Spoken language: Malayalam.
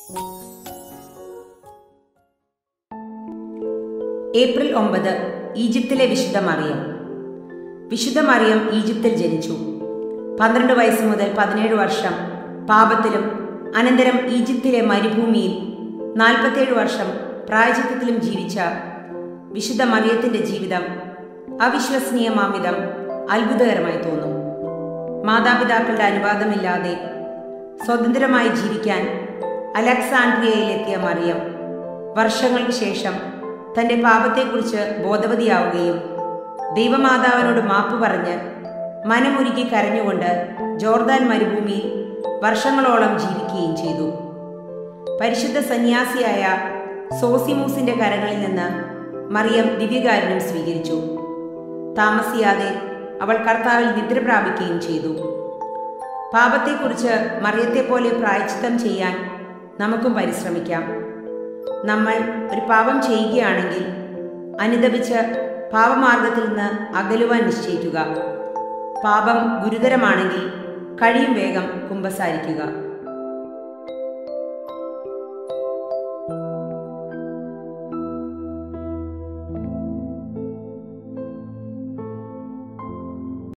ഏപ്രിൽ ഒമ്പത് ഈജിപ്തിലെ വിശുദ്ധ മറിയം വിശുദ്ധ മറിയം ഈജിപ്തിൽ ജനിച്ചു പന്ത്രണ്ട് വയസ്സ് മുതൽ പതിനേഴ് വർഷം പാപത്തിലും അനന്തരം ഈജിപ്തിലെ മരുഭൂമിയിൽ നാൽപ്പത്തേഴ് വർഷം പ്രായചിത്തത്തിലും ജീവിച്ച വിശുദ്ധ മറിയത്തിന്റെ ജീവിതം അവിശ്വസനീയമാമിതം അത്ഭുതകരമായി തോന്നും മാതാപിതാക്കളുടെ അനുവാദമില്ലാതെ സ്വതന്ത്രമായി ജീവിക്കാൻ അലക്സാണ്ട്രിയയിലെത്തിയ മറിയം വർഷങ്ങൾക്ക് ശേഷം തന്റെ പാപത്തെക്കുറിച്ച് ബോധവതിയാവുകയും ദൈവമാതാവിനോട് മാപ്പ് പറഞ്ഞ് മനമുരുകി കരഞ്ഞുകൊണ്ട് ജോർദാൻ മരുഭൂമിയിൽ വർഷങ്ങളോളം ജീവിക്കുകയും ചെയ്തു പരിശുദ്ധ സന്യാസിയായ സോസിമൂസിന്റെ കരങ്ങളിൽ നിന്ന് മറിയം ദിവ്യകാരുണ്യം സ്വീകരിച്ചു താമസിയാതെ അവൾ കർത്താവിൽ നിദ്ര പ്രാപിക്കുകയും ചെയ്തു പാപത്തെക്കുറിച്ച് മറിയത്തെപ്പോലെ പ്രായച്ചിത്തം ചെയ്യാൻ നമുക്കും പരിശ്രമിക്കാം നമ്മൾ ഒരു പാപം ചെയ്യുകയാണെങ്കിൽ അനുദപിച്ച് പാപമാർഗത്തിൽ നിന്ന് അകലുവാൻ നിശ്ചയിക്കുക പാപം ഗുരുതരമാണെങ്കിൽ കഴിയും വേഗം കുമ്പസാരിക്കുക